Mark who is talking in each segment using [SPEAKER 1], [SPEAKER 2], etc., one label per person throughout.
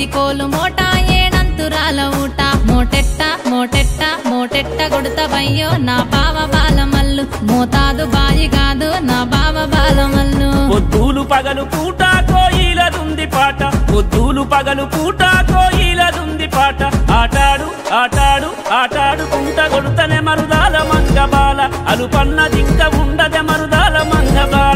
[SPEAKER 1] ఏది కోలు మోట ఏడంతురాల ఊట మోటెట్ట మోటెట్ట మోటెట్ట కొడతవయ్యో నా బావ బాలమల్లు మోతాదు బాయి కాదు నా బావ బాలమల్లు
[SPEAKER 2] పొద్దులు పగలు పూట కోయిలదుంది పాట పొద్దులు పగలు పూట కోయిలదుంది పాట ఆటాడు ఆటాడు ఆటాడుకుంట కొడుతనే మరుదాల మంగబాల అలుపన్నదింక ఉండదే మరుదాల మంగబాల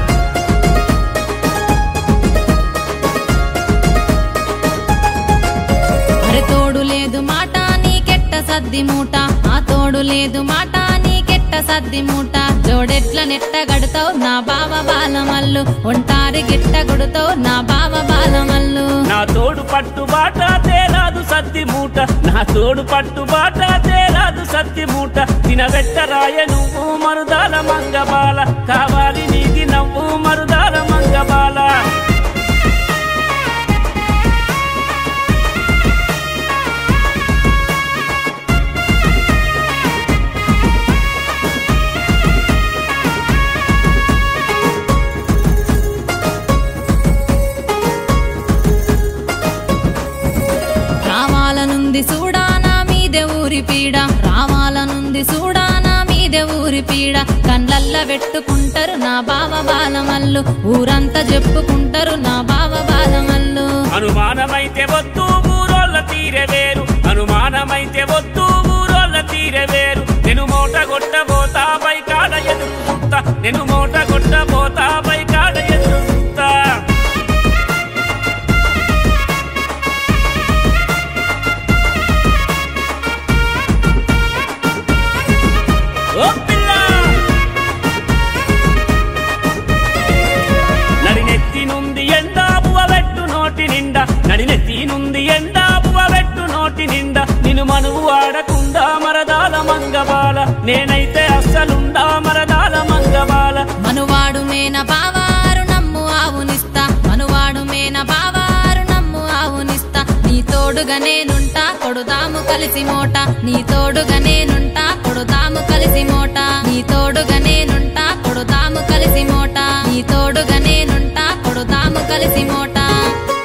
[SPEAKER 1] అరే తోడు లేదు మాట నీకెట్ట సద్ది మూట ఆ తోడు లేదు మాట నీకెట్ట సద్ది మూట జోడెట్ల నెట్ట గడుతావు నా బావ బాలమల్లు ఒంటారి గిట్ట కొడుతావు నా బావ బాలమల్లు
[SPEAKER 2] నా తోడు పట్టుబాట తేరాదు సత్తి మూట నా తోడు పట్టుబాట తేరాదు సత్తి మూట తినబెట్టరాయ నువ్వు మరుదాల మంగబాల కావాలి నీది నవ్వు మరుదాల మంగబాల
[SPEAKER 1] రావాలనుంది చూడానా మీదే ఊరి పీడ రావాలనుంది చూడానా మీదే ఊరి పీడ కండ్లల్ల పెట్టుకుంటారు నా బావ బాలమల్లు ఊరంతా చెప్పుకుంటారు నా బావ బాలమల్లు
[SPEAKER 2] అనుమానమైతే వద్దు ఊరోళ్ళ తీరె వేరు అనుమానమైతే వద్దు ఊరోళ్ళ తీరె వేరు నేను మూట కొట్టబోతా పై కాడ ఎదురు చూస్తా నేను మూట కొట్టబోతా పై కాడ ఎదురు చూస్తా ఓ పిల్ల నడినెత్తి నుండి ఎండా బువ పెట్టు నోటి నిండా నడినెత్తి నుండి ఎండా బువ పెట్టు నోటి నిండా నిన్ను మనువు ఆడకుండా మరదాల మంగబాల నేనైతే అస్సలుండా మరదాల మంగబాల
[SPEAKER 1] మనువాడు మేన బావారు నమ్ము ఆవునిస్తా మనువాడు మేన బావారు నమ్ము ఆవునిస్తా నీ తోడుగా నేనుంటా కొడుదాము కలిసి మోట నీ తోడుగా నేనుంటా కొడుదాము కలిసి మోట నీ తోడుగా నేనుంటా కొడుదాము కలిసి మోట నీ తోడుగా నేనుంటా కొడుదాము కలిసి మోట